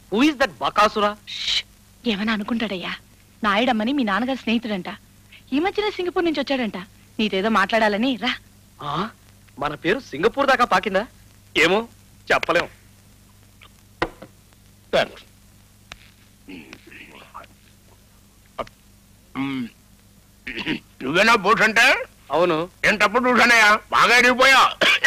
Who is that బకాసురా ఏమని అనుకుంటాడయ్యా నాయుడమ్మని మీ నాన్నగారి స్నేహితుడంట ఈ మధ్యన సింగపూర్ నుంచి వచ్చాడంట నీతేదో మాట్లాడాలని రా మన పేరు సింగపూర్ దాకా పాకిందా ఏమో చెప్పలేం నువ్వేనా బూట్ అంటే అవును ఎంతప్పుడు చూసానయ్యా బాగా ఎరిగిపోయా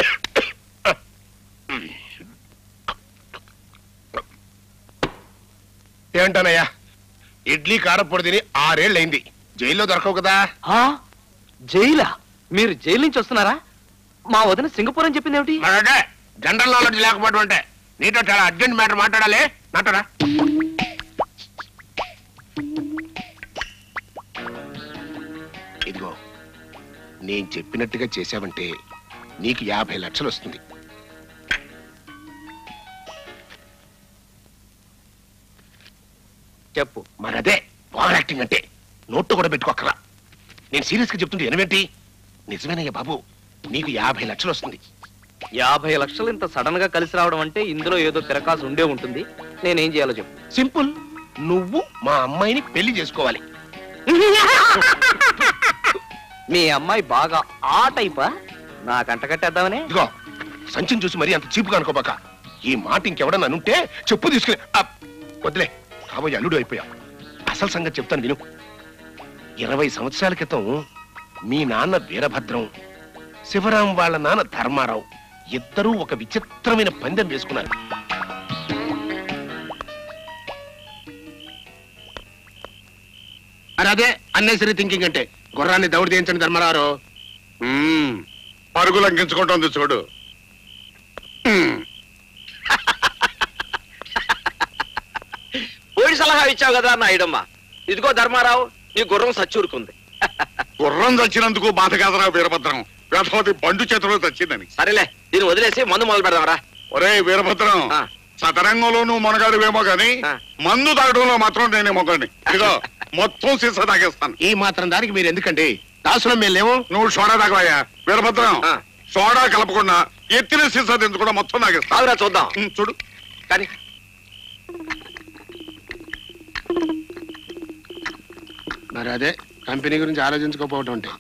ఏంటనయ్యా ఇడ్లీ కారపొడి తిని ఆరేళ్ళైంది జైల్లో దొరకవు కదా ఆ? జైలా మీరు జైలు నుంచి వస్తున్నారా మా వదిన సింగపూర్ అని చెప్పింది ఏమిటి మరంటే జనరల్ నాలెడ్జ్ లేకపోవడం అంటే నీతో చాలా అర్జెంట్ మ్యాటర్ మాట్లాడాలి నటరా ఇదిగో నేను చెప్పినట్టుగా చేశావంటే నీకు యాభై లక్షలు వస్తుంది చెప్పు మరదే ఓవర్ యాక్టింగ్ అంటే నోట్టు కూడా పెట్టుకోకరా నేను సీరియస్ గా చెప్తుంటే ఎనవేంటి నిజమేనయ్య బాబు నీకు యాభై లక్షలు వస్తుంది యాభై లక్షలు ఇంత సడన్ గా కలిసి రావడం అంటే ఇందులో ఏదో తిరకాసు ఉండే ఉంటుంది నేనేం చేయాలో చెప్పు సింపుల్ నువ్వు మా అమ్మాయిని పెళ్లి చేసుకోవాలి మీ అమ్మాయి బాగా ఆ టైపా నాకు అంటకట్టేద్దామనే ఇదిగో సంచిని చూసి మరీ అంత చీపుగా అనుకోబాక ఈ మాట ఇంకెవడన్నా అనుంటే చెప్పు తీసుకుని అప్! వదిలే కాబోయే అల్లుడు అయిపోయా అసలు సంగతి చెప్తాను విను ఇరవై సంవత్సరాల క్రితం మీ నాన్న వీరభద్రం శివరాం వాళ్ళ నాన్న ధర్మారావు ఇద్దరూ ఒక విచిత్రమైన పందెం వేసుకున్నారు మరి అదే అన్నెసరీ థింకింగ్ అంటే గుర్రాన్ని దౌడు చేయించండి ధర్మారావు మ్మ్. పరుగు లంకించుకుంటుంది చూడు మ్మ్. పోయి సలహా ఇచ్చావు కదా నాయుడమ్మ ఇదిగో ధర్మారావు నీ గుర్రం సచ్చూరుకుంది గుర్రం చచ్చినందుకు బాధ కాదరా వీరభద్రం వేదవతి బండు చేతిలో చచ్చిందని సరేలే దీన్ని వదిలేసి మందు మొదలు పెడదాంరా ఒరే వీరభద్రం ఆ. సతరంగంలో నువ్వు మొనగాడువేమో గాని ఆ. మందు తాగడంలో మాత్రం నేనే మొగండి ఇదిగో మొత్తం సీసా తాగేస్తాను ఈ మాత్రం దానికి మీరు ఎందుకండి దాసులం మేము లేవు నువ్వు సోడా తాగవయ్యా వీరభద్రం ఆ. సోడా కలపకుండా ఎత్తిన సీసా తెంచుకుండా మొత్తం తాగేస్తా ఆగురా చూద్దాం ఉమ్, చూడు కానీ మరి అదే కంపెనీ గురించి ఆలోచించుకోకపోవటం అంటే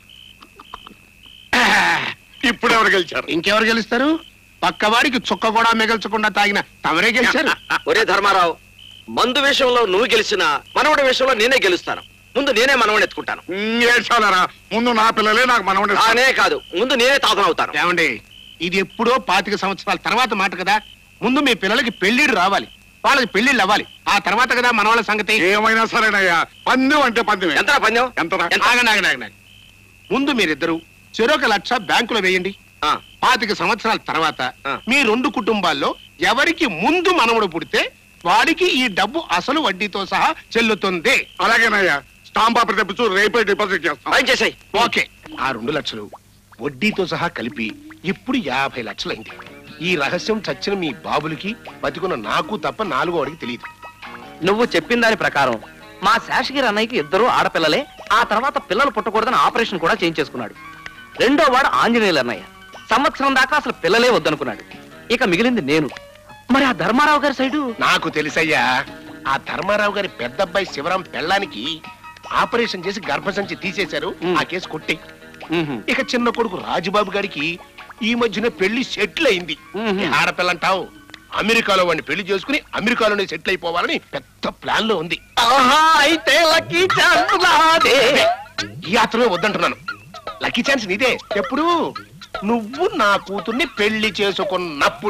ఇప్పుడు ఎవరు గెలిచారు ఇంకెవరు గెలుస్తారు పక్కవాడికి చుక్క కూడా మిగల్చకుండా తాగిన తమరే గెలిచారు ఒరే ధర్మారావు మందు విషయంలో నువ్వు గెలిచినా మనవడి విషయంలో నేనే గెలుస్తాను ముందు నేనే మనవడిని ఎత్తుకుంటాను ఉమ్, ఏడ్చాలరా ముందు నా పిల్లలే నాకు మనవడే అనే కాదు ముందు నేనే తాతనవుతాను ఏమండి ఇది ఎప్పుడో పాతిక సంవత్సరాల తర్వాత మాట కదా ముందు మీ పిల్లలకి పెళ్లిడు రావాలి వాళ్ళకి పెళ్లిళ్ళు అవ్వాలి ఆ తర్వాత కదా మన వాళ్ళ సంగతి ఏమైనా సరేనయ్యా పందెం అంటే పందెమే ఎంతరా పందెం ఎంతరా ఎంత? ఆగండి, ఆగండి, ఆగండి, ఆగండి. ముందు మీరిద్దరు చెరొక లక్ష బ్యాంకులో వేయండి ఆ, పాతిక సంవత్సరాల తర్వాత ఆ. మీ రెండు కుటుంబాల్లో ఎవరికి ముందు మనవడు పుడితే వాడికి ఈ డబ్బు అసలు వడ్డీతో సహా చెల్లుతుంది అలాగేనయ్యా స్టాంప్ పేపర్ తెప్పించు రేపే డిపాజిట్ చేస్తాం పని చేసాయి ఓకే ఆ రెండు లక్షలు వడ్డీతో సహా కలిపి ఇప్పుడు యాభై లక్షలైంది ఈ రహస్యం చచ్చిన మీ బాబులకి బతికున్న నాకు తప్ప నాలుగో వాడికి తెలియదు నువ్వు చెప్పిన దాని ప్రకారం మా శాషగిరి అన్నయ్యకి ఇద్దరు ఆడపిల్లలే ఆ తర్వాత పిల్లలు పుట్టకూడదని ఆపరేషన్ కూడా చేయించేసుకున్నాడు రెండో వాడు ఆంజనేయులు అన్నయ్య సంవత్సరం దాకా అసలు పిల్లలే వద్దనుకున్నాడు ఇక మిగిలింది నేను మరి ఆ ధర్మారావు గారి సైడు నాకు తెలుసయ్యా ఆ ధర్మారావు గారి పెద్దబ్బాయి శివరాం పెళ్ళానికి ఆపరేషన్ చేసి గర్భసంచి తీసేశారు మ్. ఆ కేసు కొట్టి ఇక చిన్న కొడుకు రాజుబాబు గారికి ఈ మధ్యన పెళ్లి సెటిల్ అయింది మ్మ్. ఈ ఆడపిల్లంటావు అమెరికాలో వాడిని పెళ్లి చేసుకుని అమెరికాలోనే సెటిల్ అయిపోవాలని పెద్ద ప్లాన్ లో ఉంది ఆహా అయితే లక్కీ ఛాన్స్ నాదే. ఈ యాత్రలో వద్దంటున్నాను లక్కీ ఛాన్స్ నీదే ఎప్పుడు నువ్వు నా కూతుర్ని పెళ్లి చేసుకున్నప్పుడు